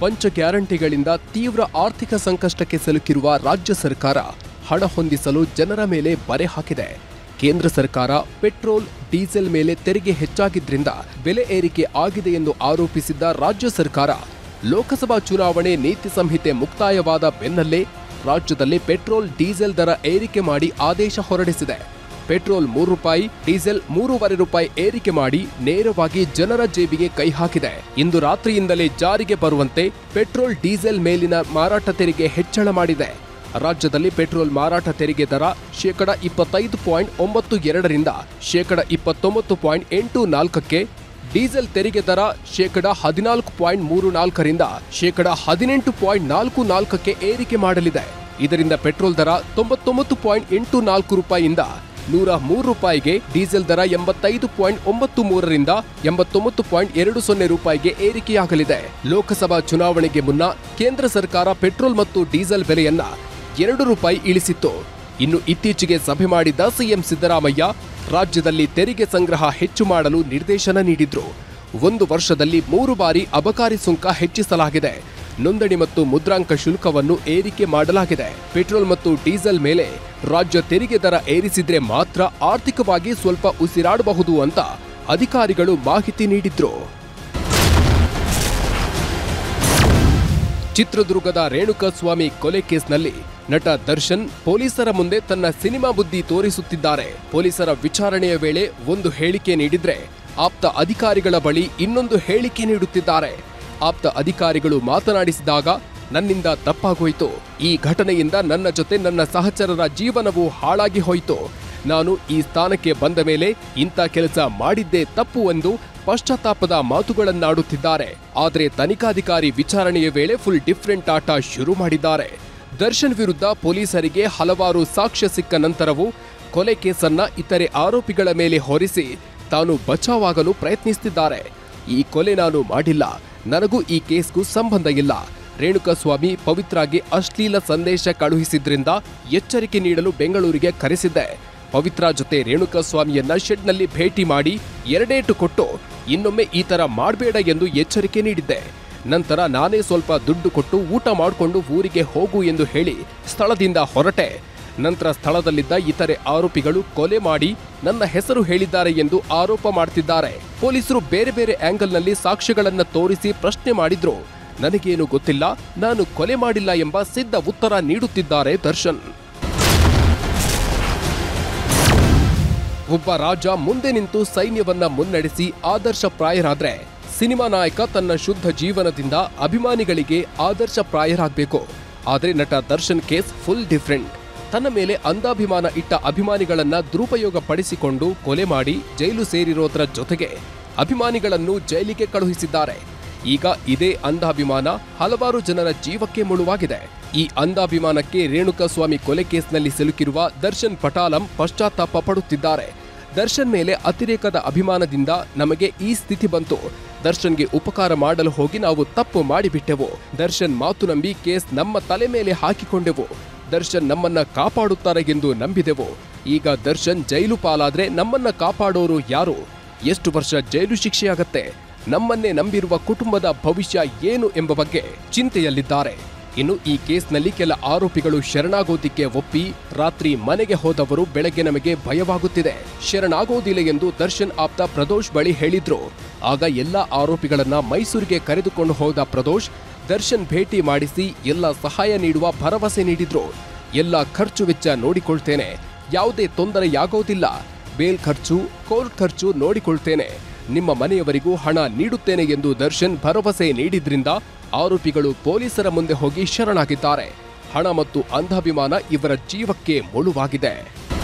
ಪಂಚ ಗ್ಯಾರಂಟಿಗಳಿಂದ ತೀವ್ರ ಆರ್ಥಿಕ ಸಂಕಷ್ಟಕ್ಕೆ ಸಿಲುಕಿರುವ ರಾಜ್ಯ ಸರ್ಕಾರ ಹಣ ಹೊಂದಿಸಲು ಜನರ ಮೇಲೆ ಬರೆ ಹಾಕಿದೆ ಕೇಂದ್ರ ಸರ್ಕಾರ ಪೆಟ್ರೋಲ್ ಡೀಸೆಲ್ ಮೇಲೆ ತೆರಿಗೆ ಹೆಚ್ಚಾಗಿದ್ರಿಂದ ಬೆಲೆ ಏರಿಕೆ ಆಗಿದೆ ಎಂದು ಆರೋಪಿಸಿದ್ದ ರಾಜ್ಯ ಸರ್ಕಾರ ಲೋಕಸಭಾ ಚುನಾವಣೆ ನೀತಿ ಸಂಹಿತೆ ಮುಕ್ತಾಯವಾದ ಬೆನ್ನಲ್ಲೇ ರಾಜ್ಯದಲ್ಲಿ ಪೆಟ್ರೋಲ್ ಡೀಸೆಲ್ ದರ ಏರಿಕೆ ಮಾಡಿ ಆದೇಶ ಹೊರಡಿಸಿದೆ ಪೆಟ್ರೋಲ್ ಮೂರು ರೂಪಾಯಿ ಡೀಸೆಲ್ ಮೂರುವರೆ ರೂಪಾಯಿ ಏರಿಕೆ ಮಾಡಿ ನೇರವಾಗಿ ಜನರ ಜೇಬಿಗೆ ಕೈ ಹಾಕಿದೆ ಇಂದು ರಾತ್ರಿಯಿಂದಲೇ ಜಾರಿಗೆ ಬರುವಂತೆ ಪೆಟ್ರೋಲ್ ಡೀಸೆಲ್ ಮೇಲಿನ ಮಾರಾಟ ತೆರಿಗೆ ಹೆಚ್ಚಳ ಮಾಡಿದೆ ರಾಜ್ಯದಲ್ಲಿ ಪೆಟ್ರೋಲ್ ಮಾರಾಟ ತೆರಿಗೆ ದರ ಶೇಕಡ ಇಪ್ಪತ್ತೈದು ಪಾಯಿಂಟ್ ಒಂಬತ್ತು ಎರಡರಿಂದ ಶೇಕಡ ಇಪ್ಪತ್ತೊಂಬತ್ತು ಪಾಯಿಂಟ್ ಎಂಟು ನಾಲ್ಕಕ್ಕೆ ಡೀಸೆಲ್ ತೆರಿಗೆ ದರ ಶೇಕಡ ಹದಿನಾಲ್ಕು ಪಾಯಿಂಟ್ ಮೂರು ನಾಲ್ಕರಿಂದ ಶೇಕಡ ಹದಿನೆಂಟು ಪಾಯಿಂಟ್ ನಾಲ್ಕು ನಾಲ್ಕಕ್ಕೆ ಏರಿಕೆ ಮಾಡಲಿದೆ ಇದರಿಂದ ಪೆಟ್ರೋಲ್ ದರ ತೊಂಬತ್ತೊಂಬತ್ತು ಪಾಯಿಂಟ್ ಎಂಟು ನಾಲ್ಕು ರೂಪಾಯಿಯಿಂದ ನೂರ ಮೂರು ರೂಪಾಯಿಗೆ ಡೀಸೆಲ್ ದರ ಎಂಬತ್ತೈದು ಪಾಯಿಂಟ್ ಒಂಬತ್ತು ಮೂರರಿಂದ ಎಂಬತ್ತೊಂಬತ್ತು ಪಾಯಿಂಟ್ ಎರಡು ಸೊನ್ನೆ ರೂಪಾಯಿಗೆ ಏರಿಕೆಯಾಗಲಿದೆ ಲೋಕಸಭಾ ಚುನಾವಣೆಗೆ ಮುನ್ನ ಕೇಂದ್ರ ಸರ್ಕಾರ ಪೆಟ್ರೋಲ್ ಮತ್ತು ಡೀಸೆಲ್ ಬೆಲೆಯನ್ನ ಎರಡು ರೂಪಾಯಿ ಇಳಿಸಿತ್ತು ಇನ್ನು ಇತ್ತೀಚೆಗೆ ಸಭೆ ಮಾಡಿದ್ದ ಸಿಎಂ ಸಿದ್ದರಾಮಯ್ಯ ರಾಜ್ಯದಲ್ಲಿ ತೆರಿಗೆ ಸಂಗ್ರಹ ಹೆಚ್ಚು ಮಾಡಲು ನಿರ್ದೇಶನ ನೀಡಿದ್ರು ಒಂದು ವರ್ಷದಲ್ಲಿ ಮೂರು ಬಾರಿ ಅಬಕಾರಿ ಸುಂಕ ಹೆಚ್ಚಿಸಲಾಗಿದೆ ನೋಂದಣಿ ಮತ್ತು ಮುದ್ರಾಂಕ ಶುಲ್ಕವನ್ನು ಏರಿಕೆ ಮಾಡಲಾಗಿದೆ ಪೆಟ್ರೋಲ್ ಮತ್ತು ಡೀಸೆಲ್ ಮೇಲೆ ರಾಜ್ಯ ತೆರಿಗೆ ದರ ಏರಿಸಿದ್ರೆ ಮಾತ್ರ ಆರ್ಥಿಕವಾಗಿ ಸ್ವಲ್ಪ ಉಸಿರಾಡಬಹುದು ಅಂತ ಅಧಿಕಾರಿಗಳು ಮಾಹಿತಿ ನೀಡಿದ್ರು ಚಿತ್ರದುರ್ಗದ ರೇಣುಕಸ್ವಾಮಿ ಕೊಲೆ ಕೇಸ್ನಲ್ಲಿ ನಟ ದರ್ಶನ್ ಪೊಲೀಸರ ಮುಂದೆ ತನ್ನ ಸಿನಿಮಾ ಬುದ್ಧಿ ತೋರಿಸುತ್ತಿದ್ದಾರೆ ಪೊಲೀಸರ ವಿಚಾರಣೆಯ ವೇಳೆ ಒಂದು ಹೇಳಿಕೆ ನೀಡಿದ್ರೆ ಆಪ್ತ ಅಧಿಕಾರಿಗಳ ಬಳಿ ಇನ್ನೊಂದು ಹೇಳಿಕೆ ನೀಡುತ್ತಿದ್ದಾರೆ ಆಪ್ತ ಅಧಿಕಾರಿಗಳು ಮಾತನಾಡಿಸಿದಾಗ ನನ್ನಿಂದ ತಪ್ಪಾಗೋಯ್ತು ಈ ಘಟನೆಯಿಂದ ನನ್ನ ಜೊತೆ ನನ್ನ ಸಹಚರರ ಜೀವನವೂ ಹಾಳಾಗಿ ಹೋಯಿತು ನಾನು ಈ ಸ್ಥಾನಕ್ಕೆ ಬಂದ ಮೇಲೆ ಇಂಥ ಕೆಲಸ ಮಾಡಿದ್ದೇ ತಪ್ಪು ಎಂದು ಪಶ್ಚಾತ್ತಾಪದ ಮಾತುಗಳನ್ನಾಡುತ್ತಿದ್ದಾರೆ ಆದರೆ ತನಿಖಾಧಿಕಾರಿ ವಿಚಾರಣೆಯ ವೇಳೆ ಫುಲ್ ಡಿಫ್ರೆಂಟ್ ಆಟ ಶುರು ಮಾಡಿದ್ದಾರೆ ದರ್ಶನ್ ವಿರುದ್ಧ ಪೊಲೀಸರಿಗೆ ಹಲವಾರು ಸಾಕ್ಷ್ಯ ಸಿಕ್ಕ ನಂತರವೂ ಕೊಲೆ ಕೇಸನ್ನ ಇತರೆ ಆರೋಪಿಗಳ ಮೇಲೆ ಹೊರಿಸಿ ತಾನು ಬಚಾವಾಗಲು ಪ್ರಯತ್ನಿಸುತ್ತಿದ್ದಾರೆ ಈ ಕೊಲೆ ನಾನು ಮಾಡಿಲ್ಲ ನನಗೂ ಈ ಕೇಸ್ಗೂ ಸಂಬಂಧ ಇಲ್ಲ ರೇಣುಕಸ್ವಾಮಿ ಪವಿತ್ರಾಗೆ ಅಶ್ಲೀಲ ಸಂದೇಶ ಕಳುಹಿಸಿದ್ರಿಂದ ಎಚ್ಚರಿಕೆ ನೀಡಲು ಬೆಂಗಳೂರಿಗೆ ಕರೆಸಿದ್ದೆ ಪವಿತ್ರ ಜೊತೆ ರೇಣುಕಸ್ವಾಮಿಯನ್ನ ಶೆಡ್ನಲ್ಲಿ ಭೇಟಿ ಮಾಡಿ ಎರಡೇಟು ಕೊಟ್ಟು ಇನ್ನೊಮ್ಮೆ ಈ ತರ ಮಾಡಬೇಡ ಎಂದು ಎಚ್ಚರಿಕೆ ನೀಡಿದ್ದೆ ನಂತರ ನಾನೇ ಸ್ವಲ್ಪ ದುಡ್ಡು ಕೊಟ್ಟು ಊಟ ಮಾಡಿಕೊಂಡು ಊರಿಗೆ ಹೋಗು ಎಂದು ಹೇಳಿ ಸ್ಥಳದಿಂದ ಹೊರಟೆ ನಂತರ ಸ್ಥಳದಲ್ಲಿದ್ದ ಇತರೆ ಆರೋಪಿಗಳು ಕೊಲೆ ಮಾಡಿ ನನ್ನ ಹೆಸರು ಹೇಳಿದ್ದಾರೆ ಎಂದು ಆರೋಪ ಮಾಡ್ತಿದ್ದಾರೆ ಪೊಲೀಸರು ಬೇರೆ ಬೇರೆ ಆಂಗಲ್ನಲ್ಲಿ ಸಾಕ್ಷ್ಯಗಳನ್ನ ತೋರಿಸಿ ಪ್ರಶ್ನೆ ಮಾಡಿದ್ರು ನನಗೇನು ಗೊತ್ತಿಲ್ಲ ನಾನು ಕೊಲೆ ಮಾಡಿಲ್ಲ ಎಂಬ ಸಿದ್ಧ ಉತ್ತರ ನೀಡುತ್ತಿದ್ದಾರೆ ದರ್ಶನ್ ಒಬ್ಬ ರಾಜ ಮುಂದೆ ನಿಂತು ಸೈನ್ಯವನ್ನ ಮುನ್ನಡೆಸಿ ಆದರ್ಶಪ್ರಾಯರಾದ್ರೆ ಸಿನಿಮಾ ನಾಯಕ ತನ್ನ ಶುದ್ಧ ಜೀವನದಿಂದ ಅಭಿಮಾನಿಗಳಿಗೆ ಆದರ್ಶಪ್ರಾಯರಾಗಬೇಕು ಆದರೆ ನಟ ದರ್ಶನ್ ಕೇಸ್ ಫುಲ್ ಡಿಫ್ರೆಂಟ್ ತನ್ನ ಮೇಲೆ ಅಂಧಾಭಿಮಾನ ಇಟ್ಟ ಅಭಿಮಾನಿಗಳನ್ನ ದುರುಪಯೋಗ ಪಡಿಸಿಕೊಂಡು ಕೊಲೆ ಮಾಡಿ ಜೈಲು ಸೇರಿರೋದ್ರ ಜೊತೆಗೆ ಅಭಿಮಾನಿಗಳನ್ನು ಜೈಲಿಗೆ ಕಳುಹಿಸಿದ್ದಾರೆ ಈಗ ಇದೇ ಅಂಧಾಭಿಮಾನ ಹಲವಾರು ಜನರ ಜೀವಕ್ಕೆ ಮುಳುವಾಗಿದೆ ಈ ಅಂಧಾಭಿಮಾನಕ್ಕೆ ರೇಣುಕಸ್ವಾಮಿ ಕೊಲೆ ಕೇಸ್ನಲ್ಲಿ ಸಿಲುಕಿರುವ ದರ್ಶನ್ ಪಟಾಲಂ ಪಶ್ಚಾತ್ತಾಪ ಪಡುತ್ತಿದ್ದಾರೆ ದರ್ಶನ್ ಮೇಲೆ ಅತಿರೇಕದ ಅಭಿಮಾನದಿಂದ ನಮಗೆ ಈ ಸ್ಥಿತಿ ಬಂತು ದರ್ಶನ್ಗೆ ಉಪಕಾರ ಮಾಡಲು ಹೋಗಿ ನಾವು ತಪ್ಪು ಮಾಡಿಬಿಟ್ಟೆವು ದರ್ಶನ್ ಮಾತು ನಂಬಿ ಕೇಸ್ ನಮ್ಮ ತಲೆ ಮೇಲೆ ಹಾಕಿಕೊಂಡೆವು ದರ್ಶನ್ ನಮ್ಮನ್ನ ಕಾಪಾಡುತ್ತಾರೆ ಎಂದು ನಂಬಿದೆವು ಈಗ ದರ್ಶನ್ ಜೈಲು ಪಾಲಾದ್ರೆ ನಮ್ಮನ್ನ ಕಾಪಾಡೋರು ಯಾರು ಎಷ್ಟು ವರ್ಷ ಜೈಲು ಶಿಕ್ಷೆಯಾಗತ್ತೆ ನಮ್ಮನ್ನೇ ನಂಬಿರುವ ಕುಟುಂಬದ ಭವಿಷ್ಯ ಏನು ಎಂಬ ಬಗ್ಗೆ ಚಿಂತೆಯಲ್ಲಿದ್ದಾರೆ ಇನ್ನು ಈ ಕೇಸ್ನಲ್ಲಿ ಕೆಲ ಆರೋಪಿಗಳು ಶರಣಾಗೋದಿಕ್ಕೆ ಒಪ್ಪಿ ರಾತ್ರಿ ಮನೆಗೆ ಹೋದವರು ಬೆಳಗ್ಗೆ ನಮಗೆ ಭಯವಾಗುತ್ತಿದೆ ಶರಣಾಗೋದಿಲ್ಲ ಎಂದು ದರ್ಶನ್ ಆಪ್ತ ಪ್ರದೋಷ್ ಬಳಿ ಹೇಳಿದ್ರು ಆಗ ಎಲ್ಲ ಆರೋಪಿಗಳನ್ನ ಮೈಸೂರಿಗೆ ಕರೆದುಕೊಂಡು ಹೋದ ಪ್ರದೋಷ್ ದರ್ಶನ್ ಭೇಟಿ ಮಾಡಿಸಿ ಎಲ್ಲ ಸಹಾಯ ನೀಡುವ ಭರವಸೆ ನೀಡಿದ್ರು ಎಲ್ಲ ಖರ್ಚು ವೆಚ್ಚ ನೋಡಿಕೊಳ್ತೇನೆ ಯಾವುದೇ ತೊಂದರೆಯಾಗೋದಿಲ್ಲ ಬೇಲ್ ಖರ್ಚು ಕೋರ್ಟ್ ಖರ್ಚು ನೋಡಿಕೊಳ್ತೇನೆ ನಿಮ್ಮ ಮನೆಯವರಿಗೂ ಹಣ ನೀಡುತ್ತೇನೆ ಎಂದು ದರ್ಶನ್ ಭರವಸೆ ನೀಡಿದ್ರಿಂದ ಆರೋಪಿಗಳು ಪೊಲೀಸರ ಮುಂದೆ ಹೋಗಿ ಶರಣಾಗಿದ್ದಾರೆ ಹಣ ಮತ್ತು ಅಂಧಾಭಿಮಾನ ಇವರ ಜೀವಕ್ಕೆ ಮುಳುವಾಗಿದೆ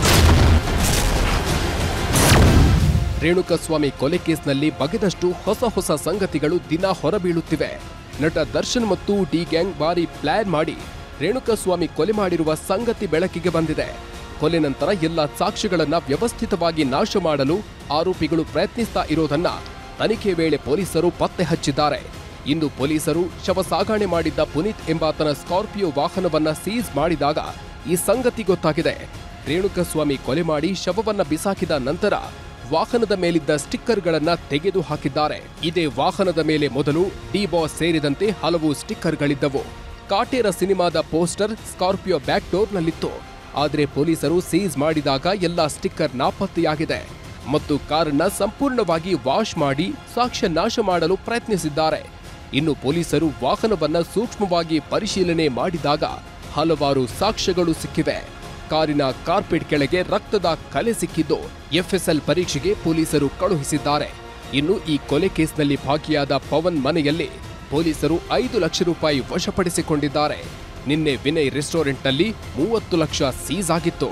ರೇಣುಕಸ್ವಾಮಿ ಕೊಲೆ ಕೇಸ್ನಲ್ಲಿ ಬಗೆದಷ್ಟು ಹೊಸ ಹೊಸ ಸಂಗತಿಗಳು ದಿನ ಹೊರಬೀಳುತ್ತಿವೆ ನಟ ದರ್ಶನ್ ಮತ್ತು ಡಿ ಗ್ಯಾಂಗ್ ಬಾರಿ ಪ್ಲಾನ್ ಮಾಡಿ ರೇಣುಕಸ್ವಾಮಿ ಕೊಲೆ ಮಾಡಿರುವ ಸಂಗತಿ ಬೆಳಕಿಗೆ ಬಂದಿದೆ ಕೊಲೆ ನಂತರ ಎಲ್ಲ ಸಾಕ್ಷ್ಯಗಳನ್ನ ವ್ಯವಸ್ಥಿತವಾಗಿ ನಾಶ ಮಾಡಲು ಆರೋಪಿಗಳು ಪ್ರಯತ್ನಿಸ್ತಾ ಇರೋದನ್ನ ತನಿಖೆ ವೇಳೆ ಪೊಲೀಸರು ಪತ್ತೆ ಹಚ್ಚಿದ್ದಾರೆ ಇಂದು ಪೊಲೀಸರು ಶವ ಸಾಗಣೆ ಮಾಡಿದ್ದ ಪುನೀತ್ ಎಂಬಾತನ ಸ್ಕಾರ್ಪಿಯೋ ವಾಹನವನ್ನ ಸೀಸ್ ಮಾಡಿದಾಗ ಈ ಸಂಗತಿ ಗೊತ್ತಾಗಿದೆ ರೇಣುಕಸ್ವಾಮಿ ಕೊಲೆ ಮಾಡಿ ಶವವನ್ನ ಬಿಸಾಕಿದ ನಂತರ ವಾಹನದ ಮೇಲಿದ್ದ ಸ್ಟಿಕ್ಕರ್ಗಳನ್ನ ತೆಗೆದು ಹಾಕಿದ್ದಾರೆ ಇದೇ ವಾಹನದ ಮೇಲೆ ಮೊದಲು ಡಿ ಬಾಸ್ ಸೇರಿದಂತೆ ಹಲವು ಸ್ಟಿಕ್ಕರ್ಗಳಿದ್ದವು ಕಾಟೇರ ಸಿನಿಮಾದ ಪೋಸ್ಟರ್ ಸ್ಕಾರ್ಪಿಯೋ ಬ್ಯಾಕ್ ಡೋರ್ನಲ್ಲಿತ್ತು ಆದರೆ ಪೊಲೀಸರು ಸೀಸ್ ಮಾಡಿದಾಗ ಎಲ್ಲ ಸ್ಟಿಕ್ಕರ್ ನಾಪತ್ತೆಯಾಗಿದೆ ಮತ್ತು ಕಾರನ್ನ ಸಂಪೂರ್ಣವಾಗಿ ವಾಶ್ ಮಾಡಿ ಸಾಕ್ಷ್ಯ ನಾಶ ಮಾಡಲು ಪ್ರಯತ್ನಿಸಿದ್ದಾರೆ ಇನ್ನು ಪೊಲೀಸರು ವಾಹನವನ್ನ ಸೂಕ್ಷ್ಮವಾಗಿ ಪರಿಶೀಲನೆ ಮಾಡಿದಾಗ ಹಲವಾರು ಸಾಕ್ಷ್ಯಗಳು ಸಿಕ್ಕಿವೆ ಕಾರಿನ ಕಾರ್ಪೆಟ್ ಕೆಳಗೆ ರಕ್ತದ ಕಲೆ ಸಿಕ್ಕಿದ್ದು ಎಫ್ಎಸ್ಎಲ್ ಪರೀಕ್ಷೆಗೆ ಪೊಲೀಸರು ಕಳುಹಿಸಿದ್ದಾರೆ ಇನ್ನು ಈ ಕೊಲೆ ಕೇಸ್ನಲ್ಲಿ ಭಾಗಿಯಾದ ಪವನ್ ಮನೆಯಲ್ಲಿ ಪೊಲೀಸರು ಐದು ಲಕ್ಷ ರೂಪಾಯಿ ವಶಪಡಿಸಿಕೊಂಡಿದ್ದಾರೆ ನಿನ್ನೆ ವಿನಯ್ ರೆಸ್ಟೋರೆಂಟ್ನಲ್ಲಿ ಮೂವತ್ತು ಲಕ್ಷ ಸೀಸ್ ಆಗಿತ್ತು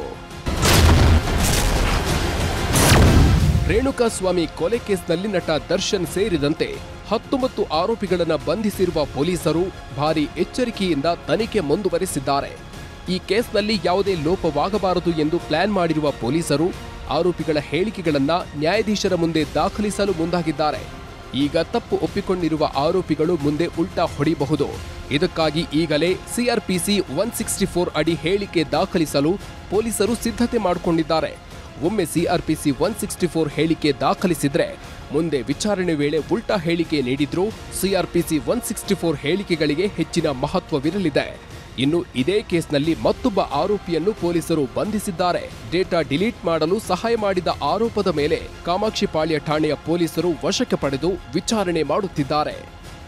ರೇಣುಕಾಸ್ವಾಮಿ ಕೊಲೆ ಕೇಸ್ನಲ್ಲಿ ನಟ ದರ್ಶನ್ ಸೇರಿದಂತೆ ಹತ್ತೊಂಬತ್ತು ಆರೋಪಿಗಳನ್ನು ಬಂಧಿಸಿರುವ ಪೊಲೀಸರು ಭಾರಿ ಎಚ್ಚರಿಕೆಯಿಂದ ತನಿಖೆ ಮುಂದುವರೆಸಿದ್ದಾರೆ ಈ ಕೇಸ್ನಲ್ಲಿ ಯಾವುದೇ ಲೋಪವಾಗಬಾರದು ಎಂದು ಪ್ಲಾನ್ ಮಾಡಿರುವ ಪೊಲೀಸರು ಆರೋಪಿಗಳ ಹೇಳಿಕೆಗಳನ್ನ ನ್ಯಾಯಾಧೀಶರ ಮುಂದೆ ದಾಖಲಿಸಲು ಮುಂದಾಗಿದ್ದಾರೆ ಈಗ ತಪ್ಪು ಒಪ್ಪಿಕೊಂಡಿರುವ ಆರೋಪಿಗಳು ಮುಂದೆ ಉಲ್ಟಾ ಹೊಡಿಬಹುದು ಇದಕ್ಕಾಗಿ ಈಗಲೇ ಸಿಆರ್ಪಿಸಿ ಒನ್ ಸಿಕ್ಸ್ಟಿ ಫೋರ್ ಅಡಿ ಹೇಳಿಕೆ ದಾಖಲಿಸಲು ಪೊಲೀಸರು ಸಿದ್ಧತೆ ಮಾಡಿಕೊಂಡಿದ್ದಾರೆ ಒಮ್ಮೆ ಸಿಆರ್ಪಿಸಿ ಒನ್ ಸಿಕ್ಸ್ಟಿ ಫೋರ್ ಹೇಳಿಕೆ ದಾಖಲಿಸಿದ್ರೆ ಮುಂದೆ ವಿಚಾರಣೆ ವೇಳೆ ಉಲ್ಟಾ ಹೇಳಿಕೆ ನೀಡಿದ್ರೂ ಸಿಆರ್ಪಿಸಿ ಒನ್ ಸಿಕ್ಸ್ಟಿ ಫೋರ್ ಹೇಳಿಕೆಗಳಿಗೆ ಹೆಚ್ಚಿನ ಮಹತ್ವವಿರಲಿದೆ ಇನ್ನು ಇದೇ ಕೇಸ್ನಲ್ಲಿ ಮತ್ತೊಬ್ಬ ಆರೋಪಿಯನ್ನು ಪೊಲೀಸರು ಬಂಧಿಸಿದ್ದಾರೆ ಡೇಟಾ ಡಿಲೀಟ್ ಮಾಡಲು ಸಹಾಯ ಮಾಡಿದ ಆರೋಪದ ಮೇಲೆ ಕಾಮಾಕ್ಷಿಪಾಳ್ಯ ಠಾಣೆಯ ಪೊಲೀಸರು ವಶಕ್ಕೆ ಪಡೆದು ವಿಚಾರಣೆ ಮಾಡುತ್ತಿದ್ದಾರೆ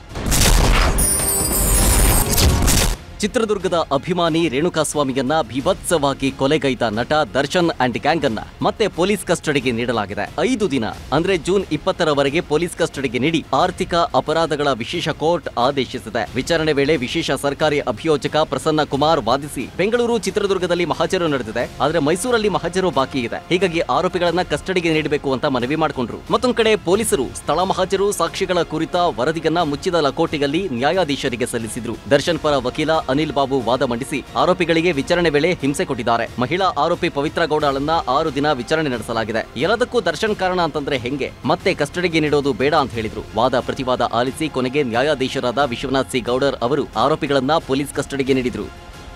ಚಿತ್ರದುರ್ಗದ ಅಭಿಮಾನಿ ರೇಣುಕಾಸ್ವಾಮಿಯನ್ನ ಭೀಭತ್ಸವಾಗಿ ಕೊಲೆಗೈದ ನಟ ದರ್ಶನ್ ಅಂಡ್ ಗ್ಯಾಂಗ್ ಅನ್ನ ಮತ್ತೆ ಪೊಲೀಸ್ ಕಸ್ಟಡಿಗೆ ನೀಡಲಾಗಿದೆ ಐದು ದಿನ ಅಂದ್ರೆ ಜೂನ್ ಇಪ್ಪತ್ತರವರೆಗೆ ಪೊಲೀಸ್ ಕಸ್ಟಡಿಗೆ ನೀಡಿ ಆರ್ಥಿಕ ಅಪರಾಧಗಳ ವಿಶೇಷ ಕೋರ್ಟ್ ಆದೇಶಿಸಿದೆ ವಿಚಾರಣೆ ವೇಳೆ ವಿಶೇಷ ಸರ್ಕಾರಿ ಅಭಿಯೋಜಕ ಪ್ರಸನ್ನ ಕುಮಾರ್ ವಾದಿಸಿ ಬೆಂಗಳೂರು ಚಿತ್ರದುರ್ಗದಲ್ಲಿ ಮಹಜರು ನಡೆದಿದೆ ಆದ್ರೆ ಮೈಸೂರಲ್ಲಿ ಮಹಜರು ಬಾಕಿ ಇದೆ ಹೀಗಾಗಿ ಆರೋಪಿಗಳನ್ನ ಕಸ್ಟಡಿಗೆ ನೀಡಬೇಕು ಅಂತ ಮನವಿ ಮಾಡಿಕೊಂಡ್ರು ಮತ್ತೊಂದ್ ಕಡೆ ಪೊಲೀಸರು ಸ್ಥಳ ಮಹಜರು ಸಾಕ್ಷಿಗಳ ಕುರಿತ ವರದಿಯನ್ನ ಮುಚ್ಚಿದ ಲಕೋಟೆಯಲ್ಲಿ ನ್ಯಾಯಾಧೀಶರಿಗೆ ಸಲ್ಲಿಸಿದ್ರು ದರ್ಶನ್ ಪರ ವಕೀಲ ಅನಿಲ್ ಬಾಬು ವಾದ ಮಂಡಿಸಿ ಆರೋಪಿಗಳಿಗೆ ವಿಚಾರಣೆ ವೇಳೆ ಹಿಂಸೆ ಕೊಟ್ಟಿದ್ದಾರೆ ಮಹಿಳಾ ಆರೋಪಿ ಪವಿತ್ರ ಗೌಡಳನ್ನ ಆರು ದಿನ ವಿಚಾರಣೆ ನಡೆಸಲಾಗಿದೆ ಎಲ್ಲದಕ್ಕೂ ದರ್ಶನ್ ಕಾರಣ ಅಂತಂದ್ರೆ ಹೆಂಗೆ ಮತ್ತೆ ಕಸ್ಟಡಿಗೆ ನೀಡೋದು ಬೇಡ ಅಂತ ಹೇಳಿದ್ರು ವಾದ ಪ್ರತಿವಾದ ಆಲಿಸಿ ಕೊನೆಗೆ ನ್ಯಾಯಾಧೀಶರಾದ ವಿಶ್ವನಾಥ್ ಸಿ ಗೌಡರ್ ಅವರು ಆರೋಪಿಗಳನ್ನ ಪೊಲೀಸ್ ಕಸ್ಟಡಿಗೆ ನೀಡಿದ್ರು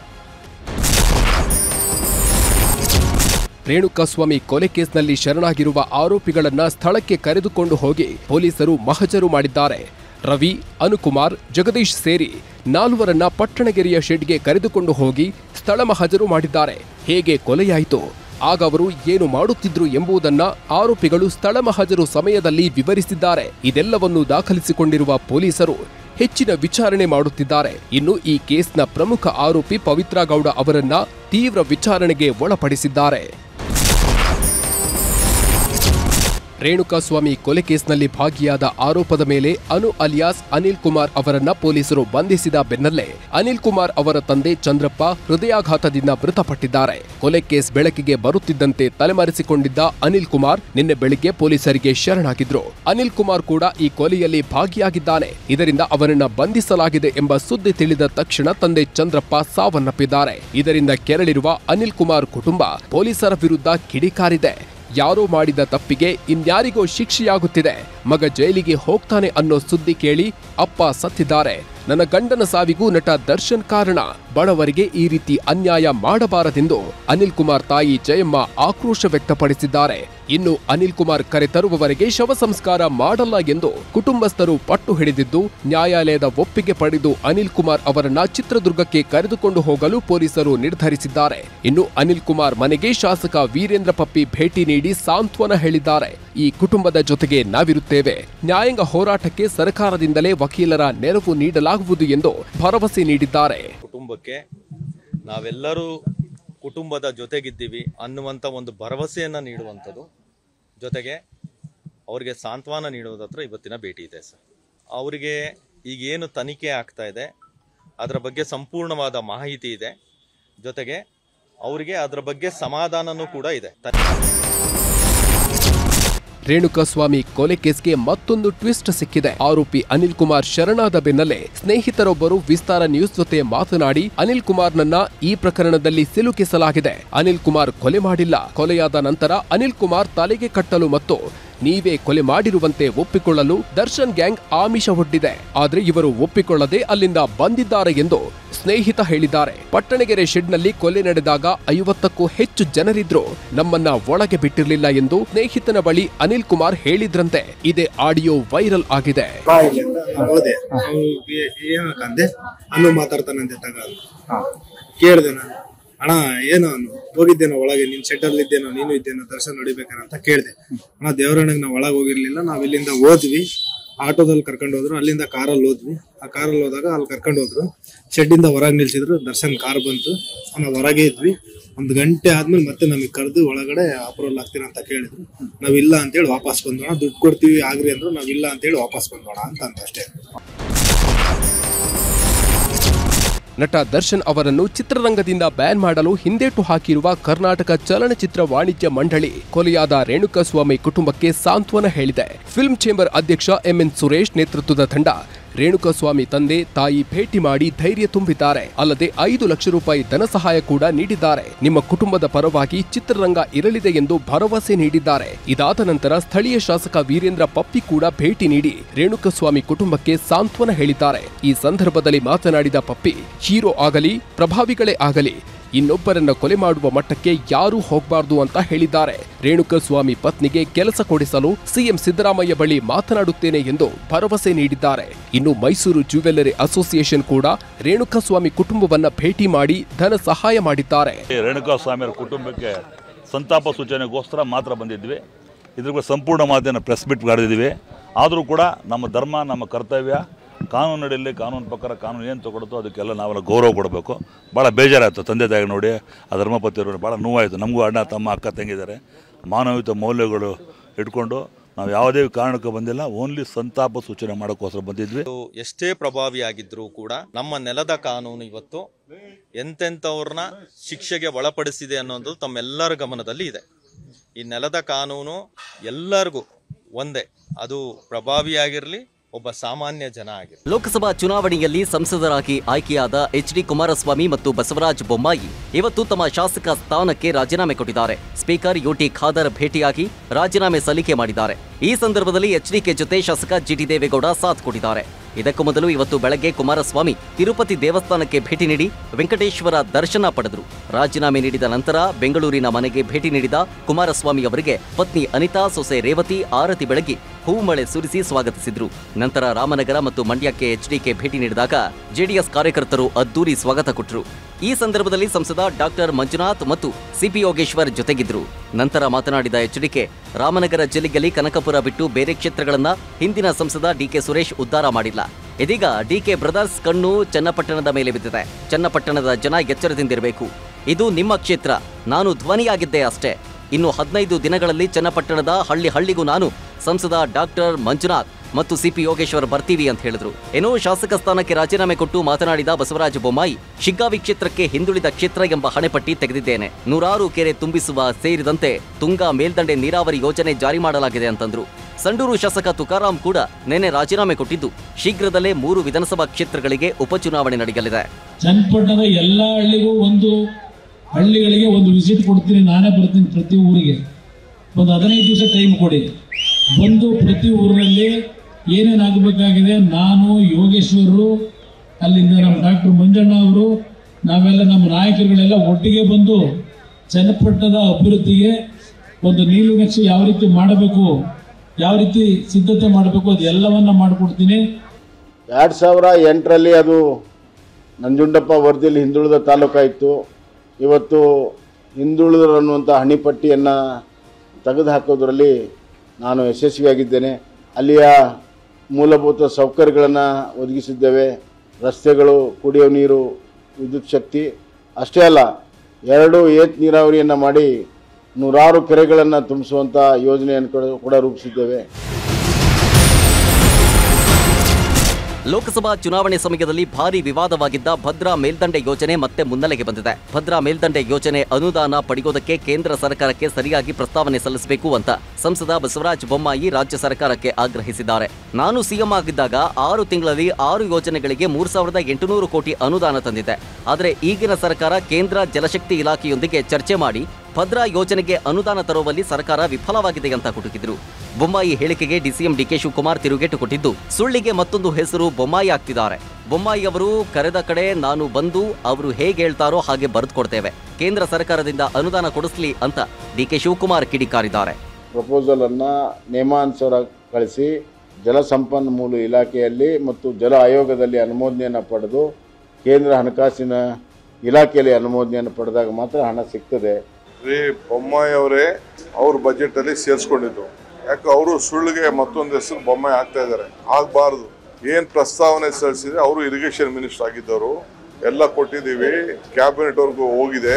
ರೇಣುಕಾಸ್ವಾಮಿ ಕೊಲೆ ಕೇಸ್ನಲ್ಲಿ ಶರಣಾಗಿರುವ ಆರೋಪಿಗಳನ್ನ ಸ್ಥಳಕ್ಕೆ ಕರೆದುಕೊಂಡು ಹೋಗಿ ಪೊಲೀಸರು ಮಹಜರು ಮಾಡಿದ್ದಾರೆ ರವಿ ಅನುಕುಮಾರ್ ಜಗದೀಶ್ ಸೇರಿ ನಾಲ್ವರನ್ನ ಪಟ್ಟಣಗೆರೆಯ ಶೆಡ್ಗೆ ಕರೆದುಕೊಂಡು ಹೋಗಿ ಸ್ಥಳ ಮಹಜರು ಮಾಡಿದ್ದಾರೆ ಹೇಗೆ ಕೊಲೆಯಾಯಿತು ಆಗ ಅವರು ಏನು ಮಾಡುತ್ತಿದ್ರು ಎಂಬುದನ್ನ ಆರೋಪಿಗಳು ಸ್ಥಳ ಮಹಜರು ಸಮಯದಲ್ಲಿ ವಿವರಿಸಿದ್ದಾರೆ ಇದೆಲ್ಲವನ್ನು ದಾಖಲಿಸಿಕೊಂಡಿರುವ ಪೊಲೀಸರು ಹೆಚ್ಚಿನ ವಿಚಾರಣೆ ಮಾಡುತ್ತಿದ್ದಾರೆ ಇನ್ನು ಈ ಕೇಸ್ನ ಪ್ರಮುಖ ಆರೋಪಿ ಪವಿತ್ರ ಗೌಡ ಅವರನ್ನ ತೀವ್ರ ವಿಚಾರಣೆಗೆ ಒಳಪಡಿಸಿದ್ದಾರೆ ರೇಣುಕಾಸ್ವಾಮಿ ಕೊಲೆ ಕೇಸ್ನಲ್ಲಿ ಭಾಗಿಯಾದ ಆರೋಪದ ಮೇಲೆ ಅನು ಅಲಿಯಾಸ್ ಅನಿಲ್ ಕುಮಾರ್ ಅವರನ್ನ ಪೊಲೀಸರು ಬಂಧಿಸಿದ ಬೆನ್ನಲ್ಲೇ ಅನಿಲ್ ಕುಮಾರ್ ಅವರ ತಂದೆ ಚಂದ್ರಪ್ಪ ಹೃದಯಾಘಾತದಿಂದ ಮೃತಪಟ್ಟಿದ್ದಾರೆ ಕೊಲೆ ಕೇಸ್ ಬೆಳಕಿಗೆ ಬರುತ್ತಿದ್ದಂತೆ ತಲೆಮರೆಸಿಕೊಂಡಿದ್ದ ಅನಿಲ್ ಕುಮಾರ್ ನಿನ್ನೆ ಬೆಳಿಗ್ಗೆ ಪೊಲೀಸರಿಗೆ ಶರಣಾಗಿದ್ರು ಅನಿಲ್ ಕುಮಾರ್ ಕೂಡ ಈ ಕೊಲೆಯಲ್ಲಿ ಭಾಗಿಯಾಗಿದ್ದಾನೆ ಇದರಿಂದ ಅವರನ್ನ ಬಂಧಿಸಲಾಗಿದೆ ಎಂಬ ಸುದ್ದಿ ತಿಳಿದ ತಕ್ಷಣ ತಂದೆ ಚಂದ್ರಪ್ಪ ಸಾವನ್ನಪ್ಪಿದ್ದಾರೆ ಇದರಿಂದ ಕೆರಳಿರುವ ಅನಿಲ್ ಕುಮಾರ್ ಕುಟುಂಬ ಪೊಲೀಸರ ವಿರುದ್ಧ ಕಿಡಿಕಾರಿದೆ ಯಾರೋ ಮಾಡಿದ ತಪ್ಪಿಗೆ ಇನ್ಯಾರಿಗೋ ಶಿಕ್ಷೆಯಾಗುತ್ತಿದೆ ಮಗ ಜೈಲಿಗೆ ಹೋಗ್ತಾನೆ ಅನ್ನೋ ಸುದ್ದಿ ಕೇಳಿ ಅಪ್ಪ ಸತ್ತಿದ್ದಾರೆ ನನ್ನ ಗಂಡನ ಸಾವಿಗೂ ನಟ ದರ್ಶನ್ ಕಾರಣ ಬಡವರಿಗೆ ಈ ರೀತಿ ಅನ್ಯಾಯ ಮಾಡಬಾರದೆಂದು ಅನಿಲ್ ಕುಮಾರ್ ತಾಯಿ ಜಯಮ್ಮ ಆಕ್ರೋಶ ವ್ಯಕ್ತಪಡಿಸಿದ್ದಾರೆ ಇನ್ನು ಅನಿಲ್ ಕುಮಾರ್ ಕರೆ ತರುವವರೆಗೆ ಶವ ಸಂಸ್ಕಾರ ಮಾಡಲ್ಲ ಎಂದು ಕುಟುಂಬಸ್ಥರು ಪಟ್ಟು ಹಿಡಿದಿದ್ದು ನ್ಯಾಯಾಲಯದ ಒಪ್ಪಿಗೆ ಪಡೆದು ಅನಿಲ್ ಕುಮಾರ್ ಅವರನ್ನ ಚಿತ್ರದುರ್ಗಕ್ಕೆ ಕರೆದುಕೊಂಡು ಹೋಗಲು ಪೊಲೀಸರು ನಿರ್ಧರಿಸಿದ್ದಾರೆ ಇನ್ನು ಅನಿಲ್ ಕುಮಾರ್ ಮನೆಗೆ ಶಾಸಕ ವೀರೇಂದ್ರ ಪಪ್ಪಿ ಭೇಟಿ ನೀಡಿ ಸಾಂತ್ವನ ಹೇಳಿದ್ದಾರೆ ಈ ಕುಟುಂಬದ ಜೊತೆಗೆ ನಾವಿರುತ್ತೇವೆ ನ್ಯಾಯಾಂಗ ಹೋರಾಟಕ್ಕೆ ಸರ್ಕಾರದಿಂದಲೇ ವಕೀಲರ ನೆರವು ನೀಡಲಾಗುವುದು ಎಂದು ಭರವಸೆ ನೀಡಿದ್ದಾರೆ ಕುಟುಂಬಕ್ಕೆ ನಾವೆಲ್ಲರೂ ಕುಟುಂಬದ ಜೊತೆಗಿದ್ದೀವಿ ಅನ್ನುವಂಥ ಒಂದು ಭರವಸೆಯನ್ನು ನೀಡುವಂಥದ್ದು ಜೊತೆಗೆ ಅವರಿಗೆ ಸಾಂತ್ವನ ನೀಡುವುದ ಹತ್ರ ಇವತ್ತಿನ ಭೇಟಿ ಇದೆ ಸರ್ ಅವರಿಗೆ ಈಗೇನು ತನಿಖೆ ಆಗ್ತಾ ಇದೆ ಅದರ ಬಗ್ಗೆ ಸಂಪೂರ್ಣವಾದ ಮಾಹಿತಿ ಇದೆ ಜೊತೆಗೆ ಅವರಿಗೆ ಅದರ ಬಗ್ಗೆ ಸಮಾಧಾನನೂ ಕೂಡ ಇದೆ ರೇಣುಕಾಸ್ವಾಮಿ ಕೊಲೆ ಕೇಸ್ಗೆ ಮತ್ತೊಂದು ಟ್ವಿಸ್ಟ್ ಸಿಕ್ಕಿದೆ ಆರೋಪಿ ಅನಿಲ್ ಕುಮಾರ್ ಶರಣಾದ ಬೆನ್ನಲ್ಲೇ ಸ್ನೇಹಿತರೊಬ್ಬರು ವಿಸ್ತಾರ ನ್ಯೂಸ್ ಜೊತೆ ಮಾತನಾಡಿ ಅನಿಲ್ ಕುಮಾರ್ನನ್ನ ಈ ಪ್ರಕರಣದಲ್ಲಿ ಸಿಲುಕಿಸಲಾಗಿದೆ ಅನಿಲ್ ಕುಮಾರ್ ಕೊಲೆ ಮಾಡಿಲ್ಲ ಕೊಲೆಯಾದ ನಂತರ ಅನಿಲ್ ಕುಮಾರ್ ತಲೆಗೆ ಕಟ್ಟಲು ಮತ್ತು ನೀವೇ ಕೊಲೆ ಮಾಡಿರುವಂತೆ ಒಪ್ಪಿಕೊಳ್ಳಲು ದರ್ಶನ್ ಗ್ಯಾಂಗ್ ಆಮಿಷ ಒಡ್ಡಿದೆ ಆದ್ರೆ ಇವರು ಒಪ್ಪಿಕೊಳ್ಳದೆ ಅಲ್ಲಿಂದ ಬಂದಿದ್ದಾರೆ ಎಂದು ಸ್ನೇಹಿತ ಹೇಳಿದ್ದಾರೆ ಪಟ್ಟಣಗೆರೆ ಶೆಡ್ನಲ್ಲಿ ಕೊಲೆ ನಡೆದಾಗ ಐವತ್ತಕ್ಕೂ ಹೆಚ್ಚು ಜನರಿದ್ರು ನಮ್ಮನ್ನ ಒಳಗೆ ಬಿಟ್ಟಿರ್ಲಿಲ್ಲ ಎಂದು ಸ್ನೇಹಿತನ ಬಳಿ ಅನಿಲ್ ಕುಮಾರ್ ಹೇಳಿದ್ರಂತೆ ಇದೇ ಆಡಿಯೋ ವೈರಲ್ ಆಗಿದೆ ಬಾ ಇಲ್ಲಿ ಅಂತ ನಾನ್ ಹೋದೆ ಅವ್ನಿಗೆ ಏನಕ್ಕಂದೆ ಅನ್ನು ಮಾತಾಡ್ತಾನಂತೆ ತಗ ಕೇಳ್ದೆ ನಾನು ಅಣ್ಣ ಏನು ಅನ್ನು ಹೋಗಿದ್ದೇನೋ ಒಳಗೆ ನಿನ್ ಶೆಡ್ ಅಲ್ಲಿ ಇದ್ದೇನೋ ನೀನು ಇದ್ದೇನೋ ದರ್ಶನ ನೋಡಿಬೇಕೇನೋ ಅಂತ ಕೇಳ್ದೆ ಅಣ್ಣ ದೇವರಣ್ಣಗೆ ನಾವು ಒಳಗೆ ಹೋಗಿರ್ಲಿಲ್ಲ ನಾವ್ ಇಲ್ಲಿಂದ ಹೋದ್ವಿ ಆಟೋದಲ್ಲಿ ಕರ್ಕೊಂಡು ಹೋದ್ರು ಅಲ್ಲಿಂದ ಕಾರಲ್ಲಿ ಹೋದ್ವಿ ಆ ಕಾರಲ್ಲಿ ಹೋದಾಗ ಅಲ್ಲಿ ಕರ್ಕೊಂಡು ಹೋದ್ರು ಶೆಡ್ ಇಂದ ಹೊರಗೆ ನಿಲ್ಸಿದ್ರು ದರ್ಶನ್ ಕಾರ್ ಬಂತು ನಾವು ಹೊರಗೆ ಇದ್ವಿ ಒಂದ್ ಗಂಟೆ ಆದ್ಮೇಲೆ ಮತ್ತೆ ನಮಗೆ ಕರೆದು ಒಳಗಡೆ ಅಪ್ರೂವಲ್ ಆಗ್ತೀರಾ ಅಂತ ಕೇಳಿದ್ರು ನಾವಿಲ್ಲ ಅಂತೇಳಿ ವಾಪಸ್ ಬಂದೋಣ ದುಡ್ಡು ಕೊಡ್ತೀವಿ ಆಗ್ರಿ ಅಂದ್ರು ನಾವಿಲ್ಲ ಅಂತೇಳಿ ವಾಪಸ್ ಬಂದೋಣ ಅಂತ ಅಂದೆ ಅಷ್ಟೇ ನಟ ದರ್ಶನ್ ಅವರನ್ನು ಚಿತ್ರರಂಗದಿಂದ ಬ್ಯಾನ್ ಮಾಡಲು ಹಿಂದೇಟು ಹಾಕಿರುವ ಕರ್ನಾಟಕ ಚಲನಚಿತ್ರ ವಾಣಿಜ್ಯ ಮಂಡಳಿ ಕೊಲೆಯಾದ ರೇಣುಕಸ್ವಾಮಿ ಕುಟುಂಬಕ್ಕೆ ಸಾಂತ್ವನ ಹೇಳಿದೆ ಫಿಲ್ಮ್ ಚೇಂಬರ್ ಅಧ್ಯಕ್ಷ ಎಂಎನ್ ಸುರೇಶ್ ನೇತೃತ್ವದ ತಂಡ ರೇಣುಕಸ್ವಾಮಿ ತಂದೆ ತಾಯಿ ಭೇಟಿ ಮಾಡಿ ಧೈರ್ಯ ತುಂಬಿದ್ದಾರೆ ಅಲ್ಲದೆ ಐದು ಲಕ್ಷ ರೂಪಾಯಿ ಧನ ಸಹಾಯ ಕೂಡ ನೀಡಿದ್ದಾರೆ ನಿಮ್ಮ ಕುಟುಂಬದ ಪರವಾಗಿ ಚಿತ್ರರಂಗ ಇರಲಿದೆ ಎಂದು ಭರವಸೆ ನೀಡಿದ್ದಾರೆ ಇದಾದ ನಂತರ ಸ್ಥಳೀಯ ಶಾಸಕ ವೀರೇಂದ್ರ ಪಪ್ಪಿ ಕೂಡ ಭೇಟಿ ನೀಡಿ ರೇಣುಕಸ್ವಾಮಿ ಕುಟುಂಬಕ್ಕೆ ಸಾಂತ್ವನ ಹೇಳಿದ್ದಾರೆ ಈ ಸಂದರ್ಭದಲ್ಲಿ ಮಾತನಾಡಿದ ಪಪ್ಪಿ ಹೀರೋ ಆಗಲಿ ಪ್ರಭಾವಿಗಳೇ ಆಗಲಿ ಇನ್ನೊಬ್ಬರನ್ನ ಕೊಲೆ ಮಾಡುವ ಮಟ್ಟಕ್ಕೆ ಯಾರೂ ಹೋಗಬಾರ್ದು ಅಂತ ಹೇಳಿದ್ದಾರೆ ರೇಣುಕಸ್ವಾಮಿ ಪತ್ನಿಗೆ ಕೆಲಸ ಕೊಡಿಸಲು ಸಿಎಂ ಸಿದ್ದರಾಮಯ್ಯ ಬಳಿ ಮಾತನಾಡುತ್ತೇನೆ ಎಂದು ಭರವಸೆ ನೀಡಿದ್ದಾರೆ ಇನ್ನು ಮೈಸೂರು ಜ್ಯುವೆಲ್ಲರಿ ಅಸೋಸಿಯೇಷನ್ ಕೂಡ ರೇಣುಕಸ್ವಾಮಿ ಕುಟುಂಬವನ್ನ ಭೇಟಿ ಮಾಡಿ ಧನ ಸಹಾಯ ಮಾಡಿದ್ದಾರೆ ರೇಣುಕಾ ಸ್ವಾಮಿಯವರ ಕುಟುಂಬಕ್ಕೆ ಸಂತಾಪ ಸೂಚನೆಗೋಸ್ಕರ ಮಾತ್ರ ಬಂದಿದ್ವಿ ಇದ್ರ ಬಗ್ಗೆ ಸಂಪೂರ್ಣ ಮಾಧ್ಯಮ ಪ್ರೆಸ್ ಮೀಟ್ ಕರೆದಿದ್ವಿ ಆದರೂ ಕೂಡ ನಮ್ಮ ಧರ್ಮ ನಮ್ಮ ಕರ್ತವ್ಯ ಕಾನೂನು ಅಡಿಯಲ್ಲಿ ಕಾನೂನು ಪ್ರಕಾರ ಕಾನೂನು ಏನು ತಗೊಳುತ್ತೋ ಅದಕ್ಕೆಲ್ಲ ನಾವೆಲ್ಲ ಗೌರವ ಕೊಡಬೇಕು ಭಾಳ ಬೇಜಾರಾಯಿತು ತಂದೆ ತಾಯಿ ನೋಡಿ ಆ ಧರ್ಮಪತಿ ನೋಡಿ ಭಾಳ ನೋವಾಯಿತು ನಮಗೂ ಅಣ್ಣ ತಮ್ಮ ಅಕ್ಕ ತಂಗಿದ್ದಾರೆ ಮಾನವೀಯತೆ ಮೌಲ್ಯಗಳು ಇಟ್ಕೊಂಡು ನಾವು ಯಾವುದೇ ಕಾರಣಕ್ಕೆ ಬಂದಿಲ್ಲ ಓನ್ಲಿ ಸಂತಾಪ ಸೂಚನೆ ಮಾಡೋಕ್ಕೋಸ್ಕರ ಬಂದಿದ್ವಿ ಇದು ಎಷ್ಟೇ ಪ್ರಭಾವಿಯಾಗಿದ್ರೂ ಕೂಡ ನಮ್ಮ ನೆಲದ ಕಾನೂನು ಇವತ್ತು ಎಂತೆಂಥವ್ರನ್ನ ಶಿಕ್ಷೆಗೆ ಒಳಪಡಿಸಿದೆ ಅನ್ನೋದು ತಮ್ಮೆಲ್ಲರ ಗಮನದಲ್ಲಿ ಇದೆ ಈ ನೆಲದ ಕಾನೂನು ಎಲ್ಲರಿಗೂ ಒಂದೇ ಅದು ಪ್ರಭಾವಿಯಾಗಿರಲಿ ಒಬ್ಬ ಸಾಮಾನ್ಯ ಜನ ಆಗಿರಲಿ ಲೋಕಸಭಾ ಚುನಾವಣೆಯಲ್ಲಿ ಸಂಸದರಾಗಿ ಆಯ್ಕೆಯಾದ ಎಚ್ ಡಿ ಕುಮಾರಸ್ವಾಮಿ ಮತ್ತು ಬಸವರಾಜ ಬೊಮ್ಮಾಯಿ ಇವತ್ತು ತಮ್ಮ ಶಾಸಕ ಸ್ಥಾನಕ್ಕೆ ರಾಜೀನಾಮೆ ಕೊಟ್ಟಿದ್ದಾರೆ ಸ್ಪೀಕರ್ ಯುಟಿ ಖಾದರ್ ಭೇಟಿಯಾಗಿ ರಾಜೀನಾಮೆ ಸಲ್ಲಿಕೆ ಮಾಡಿದ್ದಾರೆ ಈ ಸಂದರ್ಭದಲ್ಲಿ ಎಚ್ಡಿಕೆ ಜೊತೆ ಶಾಸಕ ಜಿಟಿ ದೇವೇಗೌಡ ಸಾಥ್ ಕೊಟ್ಟಿದ್ದಾರೆ ಇದಕ್ಕೂ ಮೊದಲು ಇವತ್ತು ಬೆಳಗ್ಗೆ ಕುಮಾರಸ್ವಾಮಿ ತಿರುಪತಿ ದೇವಸ್ಥಾನಕ್ಕೆ ಭೇಟಿ ನೀಡಿ ವೆಂಕಟೇಶ್ವರ ದರ್ಶನ ಪಡೆದರು ರಾಜೀನಾಮೆ ನೀಡಿದ ನಂತರ ಬೆಂಗಳೂರಿನ ಮನೆಗೆ ಭೇಟಿ ನೀಡಿದ ಕುಮಾರಸ್ವಾಮಿ ಅವರಿಗೆ ಪತ್ನಿ ಅನಿತಾ ಸೊಸೆ ರೇವತಿ ಆರತಿ ಬೆಳಗಿ ಹೂಮಳೆ ಸುರಿಸಿ ಸ್ವಾಗತಿಸಿದ್ರು ನಂತರ ರಾಮನಗರ ಮತ್ತು ಮಂಡ್ಯಕ್ಕೆ ಎಚ್ಡಿಕೆ ಭೇಟಿ ನೀಡಿದಾಗ ಜೆಡಿಎಸ್ ಕಾರ್ಯಕರ್ತರು ಅದ್ದೂರಿ ಸ್ವಾಗತ ಕೊಟ್ಟರು ಈ ಸಂದರ್ಭದಲ್ಲಿ ಸಂಸದ ಡಾಕ್ಟರ್ ಮಂಜುನಾಥ್ ಮತ್ತು ಸಿಪಿ ಯೋಗೇಶ್ವರ್ ಜೊತೆಗಿದ್ರು ನಂತರ ಮಾತನಾಡಿದ ಎಚ್ಡಿಕೆ ರಾಮನಗರ ಜಿಲ್ಲೆಯಲ್ಲಿ ಕನಕಪುರ ಬಿಟ್ಟು ಬೇರೆ ಕ್ಷೇತ್ರಗಳನ್ನ ಹಿಂದಿನ ಸಂಸದ ಡಿಕೆ ಸುರೇಶ್ ಉದ್ಧಾರ ಮಾಡಿಲ್ಲ ಇದೀಗ ಡಿಕೆ ಬ್ರದರ್ಸ್ ಕಣ್ಣು ಚನ್ನಪಟ್ಟಣದ ಮೇಲೆ ಬಿದ್ದಿದೆ ಚನ್ನಪಟ್ಟಣದ ಜನ ಎಚ್ಚರದಿಂದಿರಬೇಕು ಇದು ನಿಮ್ಮ ಕ್ಷೇತ್ರ ನಾನು ಧ್ವನಿಯಾಗಿದ್ದೆ ಅಷ್ಟೇ ಇನ್ನು ಹದಿನೈದು ದಿನಗಳಲ್ಲಿ ಚನ್ನಪಟ್ಟಣದ ಹಳ್ಳಿ ಹಳ್ಳಿಗೂ ನಾನು ಸಂಸದ ಡಾಕ್ಟರ್ ಮಂಜುನಾಥ್ ಮತ್ತು ಸಿಪಿ ಯೋಗೇಶ್ವರ್ ಬರ್ತೀವಿ ಅಂತ ಹೇಳಿದ್ರು ಏನೋ ಶಾಸಕ ಸ್ಥಾನಕ್ಕೆ ರಾಜೀನಾಮೆ ಕೊಟ್ಟು ಮಾತನಾಡಿದ ಬಸವರಾಜ ಬೊಮ್ಮಾಯಿ ಶಿಗ್ಗಾವಿ ಕ್ಷೇತ್ರಕ್ಕೆ ಹಿಂದುಳಿದ ಕ್ಷೇತ್ರ ಎಂಬ ಹಣೆಪಟ್ಟಿ ತೆಗೆದಿದ್ದೇನೆ ನೂರಾರು ಕೆರೆ ತುಂಬಿಸುವ ಸೇರಿದಂತೆ ತುಂಗಾ ಮೇಲ್ದಂಡೆ ನೀರಾವರಿ ಯೋಜನೆ ಜಾರಿ ಮಾಡಲಾಗಿದೆ ಅಂತಂದ್ರು ಸಂಡೂರು ಶಾಸಕ ತುಕಾರಾಂ ಕೂಡ ನಿನ್ನೆ ರಾಜೀನಾಮೆ ಕೊಟ್ಟಿದ್ದು ಶೀಘ್ರದಲ್ಲೇ ಮೂರು ವಿಧಾನಸಭಾ ಕ್ಷೇತ್ರಗಳಿಗೆ ಉಪಚುನಾವಣೆ ನಡೆಯಲಿದೆ ಚನ್ನಪಟ್ಟಣದ ಎಲ್ಲ ಹಳ್ಳಿಗೂ ಒಂದು ಹಳ್ಳಿಗಳಿಗೆ ಒಂದು ವಿಸಿಟ್ ಕೊಡ್ತೀನಿ ನಾನೇ ಬರ್ತೀನಿ ಪ್ರತಿ ಊರಿಗೆ ಒಂದು ಹದಿನೈದು ದಿವಸ ಟೈಮ್ ಕೊಡಿ ಬಂದು ಪ್ರತಿ ಊರಿನಲ್ಲಿ ಏನೇನಾಗಬೇಕಾಗಿದೆ ನಾನು ಯೋಗೇಶ್ವರರು ಅಲ್ಲಿಂದ ನಮ್ಮ ಡಾಕ್ಟರ್ ಮಂಜಣ್ಣ ಅವರು ನಾವೆಲ್ಲ ನಮ್ಮ ನಾಯಕರುಗಳೆಲ್ಲ ಒಟ್ಟಿಗೆ ಬಂದು ಚನ್ನಪಟ್ಟಣದ ಅಭಿವೃದ್ಧಿಗೆ ಒಂದು ನೀಲು ನಕ್ಷೆ ಯಾವ ರೀತಿ ಮಾಡಬೇಕು ಯಾವ ರೀತಿ ಸಿದ್ಧತೆ ಮಾಡಬೇಕು ಅದೆಲ್ಲವನ್ನ ಮಾಡಿಕೊಡ್ತೀನಿ ಎರಡು ಸಾವಿರ ಎಂಟರಲ್ಲಿ ಅದು ನಂಜುಂಡಪ್ಪ ವರದಿಯಲ್ಲಿ ಹಿಂದುಳಿದ ತಾಲೂಕಾಯಿತು ಇವತ್ತು ಹಿಂದುಳಿದರು ಅನ್ನುವಂಥ ಹಣಿಪಟ್ಟಿಯನ್ನು ತೆಗೆದು ಹಾಕೋದ್ರಲ್ಲಿ ನಾನು ಯಶಸ್ವಿಯಾಗಿದ್ದೇನೆ ಅಲ್ಲಿಯ ಮೂಲಭೂತ ಸೌಕರ್ಯಗಳನ್ನು ಒದಗಿಸಿದ್ದೇವೆ ರಸ್ತೆಗಳು ಕುಡಿಯೋ ನೀರು ವಿದ್ಯುತ್ ಶಕ್ತಿ ಅಷ್ಟೇ ಅಲ್ಲ ಎರಡು ಏತ್ ನೀರಾವರಿಯನ್ನು ಮಾಡಿ ನೂರಾರು ಕೆರೆಗಳನ್ನು ತುಂಬಿಸುವಂಥ ಯೋಜನೆಯನ್ನು ಕೂಡ- ಕೂಡ ರೂಪಿಸಿದ್ದೇವೆ ಲೋಕಸಭಾ ಚುನಾವಣೆ ಸಮಯದಲ್ಲಿ ಭಾರಿ ವಿವಾದವಾಗಿದ್ದ ಭದ್ರಾ ಮೇಲ್ದಂಡೆ ಯೋಜನೆ ಮತ್ತೆ ಮುನ್ನೆಲೆಗೆ ಬಂದಿದೆ ಭದ್ರಾ ಮೇಲ್ದಂಡೆ ಯೋಜನೆ ಅನುದಾನ ಪಡೆಯೋದಕ್ಕೆ ಕೇಂದ್ರ ಸರ್ಕಾರಕ್ಕೆ ಸರಿಯಾಗಿ ಪ್ರಸ್ತಾವನೆ ಸಲ್ಲಿಸಬೇಕು ಅಂತ ಸಂಸದ ಬಸವರಾಜ ಬೊಮ್ಮಾಯಿ ರಾಜ್ಯ ಸರ್ಕಾರಕ್ಕೆ ಆಗ್ರಹಿಸಿದ್ದಾರೆ ನಾನು ಸಿಎಂ ಆಗಿದ್ದಾಗ ಆರು ತಿಂಗಳಲ್ಲಿ ಆರು ಯೋಜನೆಗಳಿಗೆ ಮೂರ್ ಸಾವಿರದ ಎಂಟುನೂರು ಕೋಟಿ ಅನುದಾನ ತಂದಿದೆ ಆದರೆ ಈಗಿನ ಸರ್ಕಾರ ಕೇಂದ್ರ ಜಲಶಕ್ತಿ ಇಲಾಖೆಯೊಂದಿಗೆ ಚರ್ಚೆ ಮಾಡಿ ಭದ್ರಾ ಯೋಜನೆಗೆ ಅನುದಾನ ತರುವಲ್ಲಿ ಸರ್ಕಾರ ವಿಫಲವಾಗಿದೆ ಅಂತ ಕುಟುಕಿದ್ರು ಬೊಮ್ಮಾಯಿ ಹೇಳಿಕೆಗೆ ಡಿಸಿಎಂ ಡಿಕೆ ಶಿವಕುಮಾರ್ ತಿರುಗೇಟು ಕೊಟ್ಟಿದ್ದು ಸುಳ್ಳಿಗೆ ಮತ್ತೊಂದು ಹೆಸರು ಬೊಮ್ಮಾಯಿ ಆಗ್ತಿದ್ದಾರೆ ಬೊಮ್ಮಾಯಿ ಅವರು ಕರೆದ ಕಡೆ ನಾನು ಬಂದು ಅವರು ಹೇಗೆ ಹೇಳ್ತಾರೋ ಹಾಗೆ ಬರೆದು ಕೊಡ್ತೇವೆ ಕೇಂದ್ರ ಸರ್ಕಾರದಿಂದ ಅನುದಾನ ಕೊಡಿಸ್ಲಿ ಅಂತ ಡಿಕೆ ಶಿವಕುಮಾರ್ ಕಿಡಿಕಾರಿದ್ದಾರೆ ಪ್ರಪೋಸಲನ್ನು ನಿಯಮಾನುಸಾರ ಕಳಿಸಿ ಜಲಸಂಪನ್ಮೂಲ ಇಲಾಖೆಯಲ್ಲಿ ಮತ್ತು ಜಲ ಆಯೋಗದಲ್ಲಿ ಅನುಮೋದನೆಯನ್ನು ಪಡೆದು ಕೇಂದ್ರ ಹಣಕಾಸಿನ ಇಲಾಖೆಯಲ್ಲಿ ಅನುಮೋದನೆಯನ್ನು ಪಡೆದಾಗ ಮಾತ್ರ ಹಣ ಸಿಗ್ತದೆ ರೀ ಬೊಮ್ಮಾಯಿ ಅವರೇ ಅವ್ರ ಬಜೆಟ್ ಅಲ್ಲಿ ಸೇರಿಸ್ಕೊಂಡಿದ್ದು ಯಾಕೆ ಅವರು ಸುಳ್ಳಿಗೆ ಮತ್ತೊಂದು ಹೆಸರು ಬೊಮ್ಮಾಯಿ ಆಗ್ತಾ ಇದ್ದಾರೆ ಆಗಬಾರ್ದು ಏನ್ ಪ್ರಸ್ತಾವನೆ ಸಲ್ಲಿಸಿದ್ರೆ ಅವರು ಇರಿಗೇಷನ್ ಮಿನಿಸ್ಟರ್ ಆಗಿದ್ದವರು ಎಲ್ಲ ಕೊಟ್ಟಿದ್ದೀವಿ ಕ್ಯಾಬಿನೆಟ್ ಅವ್ರಿಗೂ ಹೋಗಿದೆ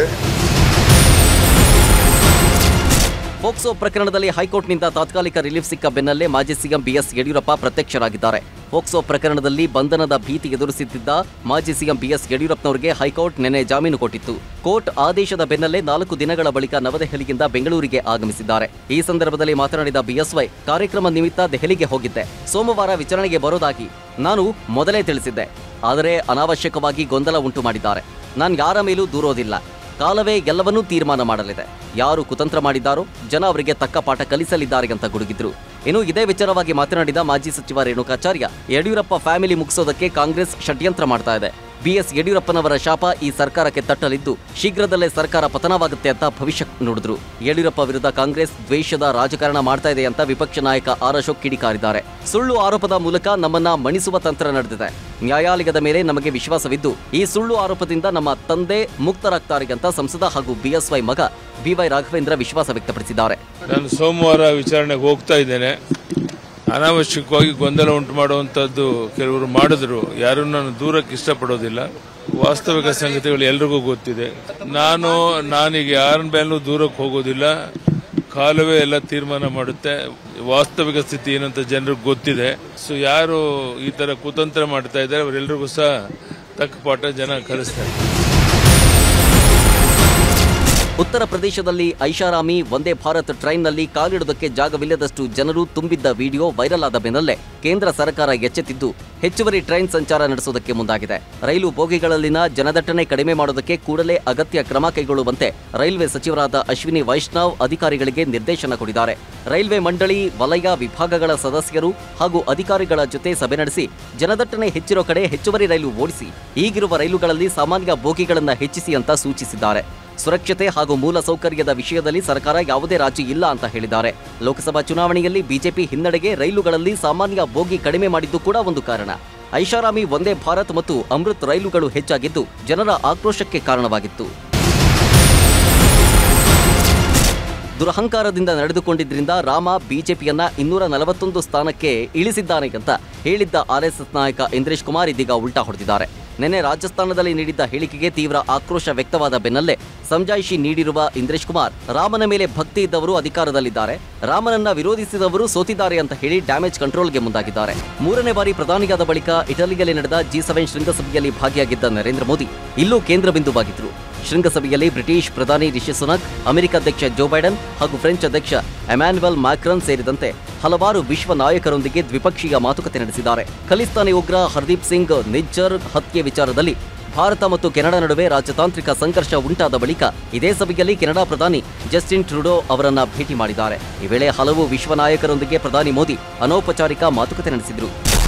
ಫೋಕ್ಸೋ ಪ್ರಕರಣದಲ್ಲಿ ಹೈಕೋರ್ಟ್ನಿಂದ ತಾತ್ಕಾಲಿಕ ರಿಲೀಫ್ ಸಿಕ್ಕ ಬೆನ್ನಲ್ಲೇ ಮಾಜಿ ಸಿಎಂ ಬಿಎಸ್ ಯಡಿಯೂರಪ್ಪ ಪ್ರತ್ಯಕ್ಷರಾಗಿದ್ದಾರೆ ಫೋಕ್ಸೋ ಪ್ರಕರಣದಲ್ಲಿ ಬಂಧನದ ಭೀತಿ ಎದುರಿಸುತ್ತಿದ್ದ ಮಾಜಿ ಸಿಎಂ ಬಿಎಸ್ ಯಡಿಯೂರಪ್ಪನವರಿಗೆ ಹೈಕೋರ್ಟ್ ನಿನ್ನೆ ಜಾಮೀನು ಕೊಟ್ಟಿತ್ತು ಕೋರ್ಟ್ ಆದೇಶದ ಬೆನ್ನಲ್ಲೇ ನಾಲ್ಕು ದಿನಗಳ ಬಳಿಕ ನವದೆಹಲಿಯಿಂದ ಬೆಂಗಳೂರಿಗೆ ಆಗಮಿಸಿದ್ದಾರೆ ಈ ಸಂದರ್ಭದಲ್ಲಿ ಮಾತನಾಡಿದ ಬಿಎಸ್ವೈ ಕಾರ್ಯಕ್ರಮ ನಿಮಿತ್ತ ದೆಹಲಿಗೆ ಹೋಗಿದ್ದೆ ಸೋಮವಾರ ವಿಚಾರಣೆಗೆ ಬರೋದಾಗಿ ನಾನು ಮೊದಲೇ ತಿಳಿಸಿದ್ದೆ ಆದರೆ ಅನಾವಶ್ಯಕವಾಗಿ ಗೊಂದಲ ಉಂಟು ಮಾಡಿದ್ದಾರೆ ನಾನು ಯಾರ ಮೇಲೂ ದೂರೋದಿಲ್ಲ ಕಾಲವೇ ಎಲ್ಲವನ್ನೂ ತೀರ್ಮಾನ ಮಾಡಲಿದೆ ಯಾರು ಕುತಂತ್ರ ಮಾಡಿದ್ದಾರೋ ಜನ ಅವರಿಗೆ ತಕ್ಕ ಪಾಠ ಕಲಿಸಲಿದ್ದಾರೆ ಅಂತ ಗುಡುಗಿದ್ರು ಇನ್ನು ಇದೇ ವಿಚಾರವಾಗಿ ಮಾತನಾಡಿದ ಮಾಜಿ ಸಚಿವ ರೇಣುಕಾಚಾರ್ಯ ಯಡಿಯೂರಪ್ಪ ಫ್ಯಾಮಿಲಿ ಮುಗಿಸೋದಕ್ಕೆ ಕಾಂಗ್ರೆಸ್ ಷಡ್ಯಂತ್ರ ಮಾಡ್ತಾ ಇದೆ ಬಿಎಸ್ ಯಡಿಯೂರಪ್ಪನವರ ಶಾಪ ಈ ಸರ್ಕಾರಕ್ಕೆ ತಟ್ಟಲಿದ್ದು ಶೀಘ್ರದಲ್ಲೇ ಸರ್ಕಾರ ಪತನವಾಗುತ್ತೆ ಅಂತ ಭವಿಷ್ಯ ನುಡಿದ್ರು ಯಡಿಯೂರಪ್ಪ ವಿರುದ್ಧ ಕಾಂಗ್ರೆಸ್ ದ್ವೇಷದ ರಾಜಕಾರಣ ಮಾಡ್ತಾ ಇದೆ ಅಂತ ವಿಪಕ್ಷ ನಾಯಕ ಆರ್ ಅಶೋಕ್ ಕಿಡಿಕಾರಿದ್ದಾರೆ ಸುಳ್ಳು ಆರೋಪದ ಮೂಲಕ ನಮ್ಮನ್ನ ಮಣಿಸುವ ತಂತ್ರ ನಡೆದಿದೆ ನ್ಯಾಯಾಲಯದ ಮೇಲೆ ನಮಗೆ ವಿಶ್ವಾಸವಿದ್ದು ಈ ಸುಳ್ಳು ಆರೋಪದಿಂದ ನಮ್ಮ ತಂದೆ ಮುಕ್ತರಾಗ್ತಾರೆ ಅಂತ ಸಂಸದ ಹಾಗೂ ಬಿಎಸ್ವೈ ಮಗ ಬಿವೈ ರಾಘವೇಂದ್ರ ವಿಶ್ವಾಸ ವ್ಯಕ್ತಪಡಿಸಿದ್ದಾರೆ ನಾನು ಸೋಮವಾರ ವಿಚಾರಣೆಗೆ ಹೋಗ್ತಾ ಇದ್ದೇನೆ ಅನಾವಶ್ಯಕವಾಗಿ ಗೊಂದಲ ಉಂಟು ಮಾಡುವಂಥದ್ದು ಕೆಲವರು ಮಾಡಿದ್ರು ಯಾರೂ ನಾನು ದೂರಕ್ಕೆ ಇಷ್ಟಪಡೋದಿಲ್ಲ ವಾಸ್ತವಿಕ ಸಂಗತಿಗಳು ಎಲ್ರಿಗೂ ಗೊತ್ತಿದೆ ನಾನು ನಾನೀಗ ಯಾರ ಮೇಲೂ ದೂರಕ್ಕೆ ಹೋಗೋದಿಲ್ಲ ಕಾಲವೇ ಎಲ್ಲ ತೀರ್ಮಾನ ಮಾಡುತ್ತೆ ವಾಸ್ತವಿಕ ಸ್ಥಿತಿ ಏನಂತ ಜನರಿಗೆ ಗೊತ್ತಿದೆ ಸೊ ಯಾರು ಈ ತರ ಕುತಂತ್ರ ಮಾಡ್ತಾ ಇದ್ದಾರೆ ಅವರೆಲ್ಲರಿಗೂ ಸಹ ತಕ್ಕ ಪಾಠ ಜನ ಕಲಿಸ್ತಾರೆ ಉತ್ತರ ಪ್ರದೇಶದಲ್ಲಿ ಐಷಾರಾಮಿ ಒಂದೇ ಭಾರತ್ ಟ್ರೈನ್ನಲ್ಲಿ ಕಾಲಿಡೋದಕ್ಕೆ ಜಾಗವಿಲ್ಲದಷ್ಟು ಜನರು ತುಂಬಿದ್ದ ವಿಡಿಯೋ ವೈರಲ್ ಆದ ಬೆನ್ನಲ್ಲೇ ಕೇಂದ್ರ ಸರ್ಕಾರ ಎಚ್ಚೆತ್ತಿದ್ದು ಹೆಚ್ಚುವರಿ ಟ್ರೈನ್ ಸಂಚಾರ ನಡೆಸೋದಕ್ಕೆ ಮುಂದಾಗಿದೆ ರೈಲು ಬೋಗಿಗಳಲ್ಲಿನ ಜನದಟ್ಟಣೆ ಕಡಿಮೆ ಮಾಡೋದಕ್ಕೆ ಕೂಡಲೇ ಅಗತ್ಯ ಕ್ರಮ ಕೈಗೊಳ್ಳುವಂತೆ ರೈಲ್ವೆ ಸಚಿವರಾದ ಅಶ್ವಿನಿ ವೈಷ್ಣವ್ ಅಧಿಕಾರಿಗಳಿಗೆ ನಿರ್ದೇಶನ ಕೊಟ್ಟಿದ್ದಾರೆ ರೈಲ್ವೆ ಮಂಡಳಿ ವಲಯ ವಿಭಾಗಗಳ ಸದಸ್ಯರು ಹಾಗೂ ಅಧಿಕಾರಿಗಳ ಜೊತೆ ಸಭೆ ನಡೆಸಿ ಜನದಟ್ಟಣೆ ಹೆಚ್ಚಿರೋ ಕಡೆ ಹೆಚ್ಚುವರಿ ರೈಲು ಓಡಿಸಿ ಈಗಿರುವ ರೈಲುಗಳಲ್ಲಿ ಸಾಮಾನ್ಯ ಬೋಗಿಗಳನ್ನು ಹೆಚ್ಚಿಸಿ ಅಂತ ಸೂಚಿಸಿದ್ದಾರೆ ಸುರಕ್ಷತೆ ಹಾಗೂ ಮೂಲ ಸೌಕರ್ಯದ ವಿಷಯದಲ್ಲಿ ಸರ್ಕಾರ ಯಾವುದೇ ರಾಜಿ ಇಲ್ಲ ಅಂತ ಹೇಳಿದ್ದಾರೆ ಲೋಕಸಭಾ ಚುನಾವಣೆಯಲ್ಲಿ ಬಿಜೆಪಿ ಹಿನ್ನಡೆಗೆ ರೈಲುಗಳಲ್ಲಿ ಸಾಮಾನ್ಯ ಬೋಗಿ ಕಡಿಮೆ ಮಾಡಿದ್ದು ಕೂಡ ಒಂದು ಕಾರಣ ಐಷಾರಾಮಿ ಒಂದೇ ಭಾರತ್ ಮತ್ತು ಅಮೃತ್ ರೈಲುಗಳು ಹೆಚ್ಚಾಗಿದ್ದು ಜನರ ಆಕ್ರೋಶಕ್ಕೆ ಕಾರಣವಾಗಿತ್ತು ದುರಹಂಕಾರದಿಂದ ನಡೆದುಕೊಂಡಿದ್ರಿಂದ ರಾಮ ಬಿಜೆಪಿಯನ್ನ ಇನ್ನೂರ ನಲವತ್ತೊಂದು ಸ್ಥಾನಕ್ಕೆ ಇಳಿಸಿದ್ದಾನೆ ಅಂತ ಹೇಳಿದ್ದ ಆರ್ಎಸ್ಎಸ್ ನಾಯಕ ಇಂದ್ರೇಶ್ ಕುಮಾರ್ ಇದೀಗ ಉಲ್ಟಾ ಹೊಡೆದಿದ್ದಾರೆ ನಿನ್ನೆ ರಾಜಸ್ಥಾನದಲ್ಲಿ ನೀಡಿದ್ದ ಹೇಳಿಕೆಗೆ ತೀವ್ರ ಆಕ್ರೋಶ ವ್ಯಕ್ತವಾದ ಬೆನ್ನಲ್ಲೇ ಸಮಜಾಯಿಷಿ ನೀಡಿರುವ ಇಂದ್ರೇಶ್ ಕುಮಾರ್ ರಾಮನ ಮೇಲೆ ಭಕ್ತಿ ಇದ್ದವರು ಅಧಿಕಾರದಲ್ಲಿದ್ದಾರೆ ರಾಮನನ್ನ ವಿರೋಧಿಸಿದವರು ಸೋತಿದ್ದಾರೆ ಅಂತ ಹೇಳಿ ಡ್ಯಾಮೇಜ್ ಕಂಟ್ರೋಲ್ಗೆ ಮುಂದಾಗಿದ್ದಾರೆ ಮೂರನೇ ಬಾರಿ ಪ್ರಧಾನಿಯಾದ ಬಳಿಕ ಇಟಲಿಯಲ್ಲಿ ನಡೆದ ಜಿ ಸೆವೆನ್ ಶೃಂಗಸಭೆಯಲ್ಲಿ ಭಾಗಿಯಾಗಿದ್ದ ನರೇಂದ್ರ ಮೋದಿ ಇಲ್ಲೂ ಕೇಂದ್ರ ಬಿಂದುವಾಗಿದ್ರು ಶೃಂಗಸಭೆಯಲ್ಲಿ ಬ್ರಿಟಿಷ್ ಪ್ರಧಾನಿ ರಿಷಿ ಸುನಕ್ ಅಮೆರಿಕ ಅಧ್ಯಕ್ಷ ಜೋ ಬೈಡನ್ ಹಾಗೂ ಫ್ರೆಂಚ್ ಅಧ್ಯಕ್ಷ ಎಮ್ಯಾನ್ಯುಯಲ್ ಮ್ಯಾಕ್ರನ್ ಸೇರಿದಂತೆ ಹಲವಾರು ವಿಶ್ವ ನಾಯಕರೊಂದಿಗೆ ದ್ವಿಪಕ್ಷೀಯ ಮಾತುಕತೆ ನಡೆಸಿದ್ದಾರೆ ಖಲಿಸ್ತಾನಿ ಉಗ್ರ ಹರ್ದೀಪ್ ಸಿಂಗ್ ನಿಜ್ಜರ್ ಹತ್ಯೆ ವಿಚಾರದಲ್ಲಿ ಭಾರತ ಮತ್ತು ಕೆನಡಾ ನಡುವೆ ರಾಜತಾಂತ್ರಿಕ ಸಂಘರ್ಷ ಉಂಟಾದ ಬಳಿಕ ಇದೇ ಸಭೆಯಲ್ಲಿ ಕೆನಡಾ ಪ್ರಧಾನಿ ಜಸ್ಟಿನ್ ಟ್ರುಡೋ ಅವರನ್ನ ಭೇಟಿ ಮಾಡಿದ್ದಾರೆ ಈ ವೇಳೆ ಹಲವು ವಿಶ್ವ ನಾಯಕರೊಂದಿಗೆ ಪ್ರಧಾನಿ ಮೋದಿ ಅನೌಪಚಾರಿಕ ಮಾತುಕತೆ ನಡೆಸಿದರು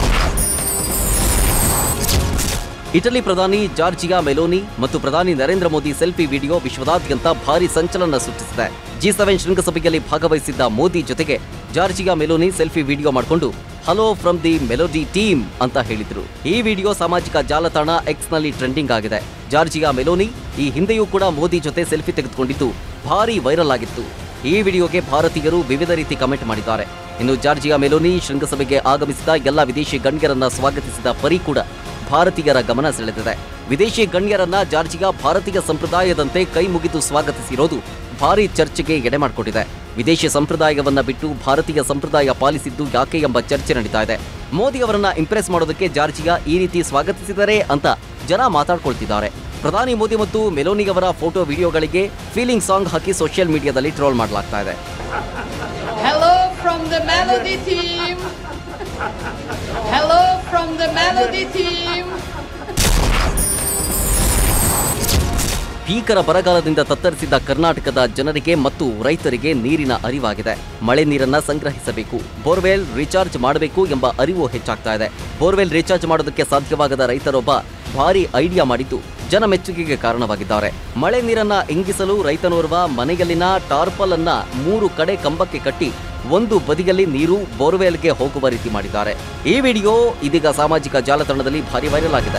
ಇಟಲಿ ಪ್ರಧಾನಿ ಜಾರ್ಜಿಯಾ ಮೆಲೋನಿ ಮತ್ತು ಪ್ರಧಾನಿ ನರೇಂದ್ರ ಮೋದಿ ಸೆಲ್ಫಿ ವಿಡಿಯೋ ವಿಶ್ವದಾದ್ಯಂತ ಭಾರಿ ಸಂಚಲನ ಸೃಷ್ಟಿಸಿದೆ ಜಿ ಸೆವೆನ್ ಶೃಂಗಸಭೆಯಲ್ಲಿ ಭಾಗವಹಿಸಿದ್ದ ಮೋದಿ ಜೊತೆಗೆ ಜಾರ್ಜಿಯಾ ಮೆಲೋನಿ ಸೆಲ್ಫಿ ವಿಡಿಯೋ ಮಾಡಿಕೊಂಡು hello from the Melodi team ಅಂತ ಹೇಳಿದ್ರು ಈ ವಿಡಿಯೋ ಸಾಮಾಜಿಕ ಜಾಲತಾಣ ಎಕ್ಸ್ ನಲ್ಲಿ ಟ್ರೆಂಡಿಂಗ್ ಆಗಿದೆ ಜಾರ್ಜಿಯಾ ಮೆಲೋನಿ ಈ ಹಿಂದೆಯೂ ಕೂಡ ಮೋದಿ ಜೊತೆ ಸೆಲ್ಫಿ ತೆಗೆದುಕೊಂಡಿದ್ದು ಭಾರಿ ವೈರಲ್ ಆಗಿತ್ತು ಈ ವಿಡಿಯೋಗೆ ಭಾರತೀಯರು ವಿವಿಧ ರೀತಿ ಕಮೆಂಟ್ ಮಾಡಿದ್ದಾರೆ ಇನ್ನು ಜಾರ್ಜಿಯಾ ಮೆಲೋನಿ ಶೃಂಗಸಭೆಗೆ ಆಗಮಿಸಿದ ಎಲ್ಲ ವಿದೇಶಿ ಗಣ್ಯರನ್ನ ಸ್ವಾಗತಿಸಿದ ಪರಿ ಕೂಡ ಭಾರತೀಯರ ಗಮನ ಸೆಳೆದಿದೆ ವಿದೇಶಿ ಗಣ್ಯರನ್ನ ಜಾರ್ಜಿಯಾ ಭಾರತೀಯ ಸಂಪ್ರದಾಯದಂತೆ ಕೈ ಮುಗಿದು ಸ್ವಾಗತಿಸಿರೋದು ಭಾರಿ ಚರ್ಚೆಗೆ ಎಡೆ ಮಾಡಿಕೊಟ್ಟಿದೆ ವಿದೇಶಿ ಸಂಪ್ರದಾಯವನ್ನ ಬಿಟ್ಟು ಭಾರತೀಯ ಸಂಪ್ರದಾಯ ಪಾಲಿಸಿದ್ದು ಯಾಕೆ ಎಂಬ ಚರ್ಚೆ ನಡೀತಾ ಇದೆ ಮೋದಿ ಅವರನ್ನ ಇಂಪ್ರೆಸ್ ಮಾಡೋದಕ್ಕೆ ಜಾರ್ಜಿಯಾ ಈ ರೀತಿ ಸ್ವಾಗತಿಸಿದರೆ ಅಂತ ಜನ ಮಾತಾಡ್ಕೊಳ್ತಿದ್ದಾರೆ ಪ್ರಧಾನಿ ಮೋದಿ ಮತ್ತು ಮೆಲೋನಿ ಅವರ ಫೋಟೋ ವಿಡಿಯೋಗಳಿಗೆ ಫೀಲಿಂಗ್ ಸಾಂಗ್ ಹಾಕಿ ಸೋಷಿಯಲ್ ಮೀಡಿಯಾದಲ್ಲಿ ಟ್ರೋಲ್ ಮಾಡಲಾಗ್ತಾ ಇದೆ Hello from the Melody team. Hello from the Melody team. ಭೀಕರ ಬರಗಾಲದಿಂದ ತತ್ತರಿಸಿದ ಕರ್ನಾಟಕದ ಜನರಿಗೆ ಮತ್ತು ರೈತರಿಗೆ ನೀರಿನ ಅರಿವಾಗಿದೆ ಮಳೆ ನೀರನ್ನ ಸಂಗ್ರಹಿಸಬೇಕು ಬೋರ್ವೆಲ್ ರೀಚಾರ್ಜ್ ಮಾಡಬೇಕು ಎಂಬ ಅರಿವು ಹೆಚ್ಚಾಗ್ತಾ ಇದೆ ಬೋರ್ವೆಲ್ ರೀಚಾರ್ಜ್ ಮಾಡೋದಕ್ಕೆ ಸಾಧ್ಯವಾಗದ ರೈತರೊಬ್ಬ ಭಾರಿ ಐಡಿಯಾ ಮಾಡಿದ್ದು ಜನ ಮೆಚ್ಚುಗೆಗೆ ಕಾರಣವಾಗಿದ್ದಾರೆ ಮಳೆ ನೀರನ್ನ ಇಂಗಿಸಲು ರೈತನೋರ್ವ ಮನೆಯಲ್ಲಿನ ಟಾರ್ಪಲ್ ಅನ್ನ ಮೂರು ಕಡೆ ಕಂಬಕ್ಕೆ ಕಟ್ಟಿ ಒಂದು ಬದಿಯಲ್ಲಿ ನೀರು ಬೋರ್ವೆಲ್ಗೆ ಹೋಗುವ ರೀತಿ ಮಾಡಿದ್ದಾರೆ ಈ ವಿಡಿಯೋ ಇದೀಗ ಸಾಮಾಜಿಕ ಜಾಲತಾಣದಲ್ಲಿ ಭಾರಿ ವೈರಲ್ ಆಗಿದೆ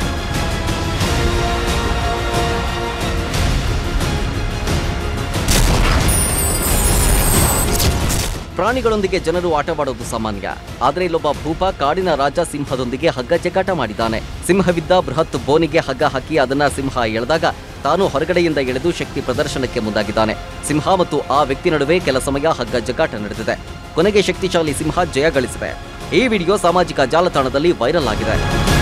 ಪ್ರಾಣಿಗಳೊಂದಿಗೆ ಜನರು ಆಟವಾಡೋದು ಸಾಮಾನ್ಯ ಆದರೆ ಇಲ್ಲೊಬ್ಬ ಭೂಪ ಕಾಡಿನ ರಾಜ ಸಿಂಹದೊಂದಿಗೆ ಹಗ್ಗ ಜಗ್ಗಾಟ ಮಾಡಿದ್ದಾನೆ ಸಿಂಹವಿದ್ದ ಬೃಹತ್ ಬೋನಿಗೆ ಹಗ್ಗ ಹಾಕಿ ಅದನ್ನ ಸಿಂಹ ಎಳೆದಾಗ ತಾನು ಹೊರಗಡೆಯಿಂದ ಎಳೆದು ಶಕ್ತಿ ಪ್ರದರ್ಶನಕ್ಕೆ ಮುಂದಾಗಿದ್ದಾನೆ ಸಿಂಹ ಮತ್ತು ಆ ವ್ಯಕ್ತಿ ನಡುವೆ ಕೆಲ ಸಮಯ ಹಗ್ಗ ಜಗ್ಗಾಟ ನಡೆದಿದೆ ಕೊನೆಗೆ ಶಕ್ತಿಶಾಲಿ ಸಿಂಹ ಜಯ ಗಳಿಸಿದೆ ಈ ವಿಡಿಯೋ ಸಾಮಾಜಿಕ ಜಾಲತಾಣದಲ್ಲಿ ವೈರಲ್ ಆಗಿದೆ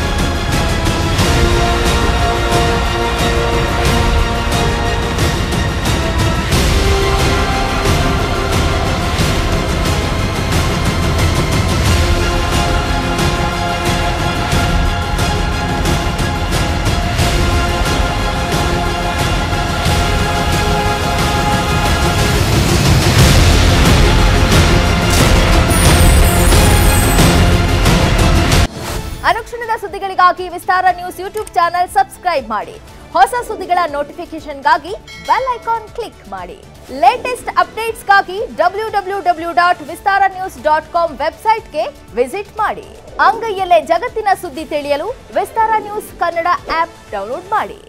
ಅನುಕ್ಷಣದ ಸುದ್ದಿಗಳಿಗಾಗಿ Vistara news YouTube channel subscribe ಮಾಡಿ ಹೊಸ ಸುದ್ದಿಗಳ ನೋಟಿಫಿಕೇಶನ್ಗಾಗಿ ಬೆಲ್ ಐಕಾನ್ ಕ್ಲಿಕ್ ಮಾಡಿ ಲೇಟೆಸ್ಟ್ ಅಪ್ಡೇಟ್ಸ್ಗಾಗಿ W W W dot Vistara news dot com ವೆಬ್ಸೈಟ್ಗೆ ವಿಸಿಟ್ ಮಾಡಿ ಅಂಗೈಯಲ್ಲೇ ಜಗತ್ತಿನ ಸುದ್ದಿ ತಿಳಿಯಲು Vistara news Kannada app download ಮಾಡಿ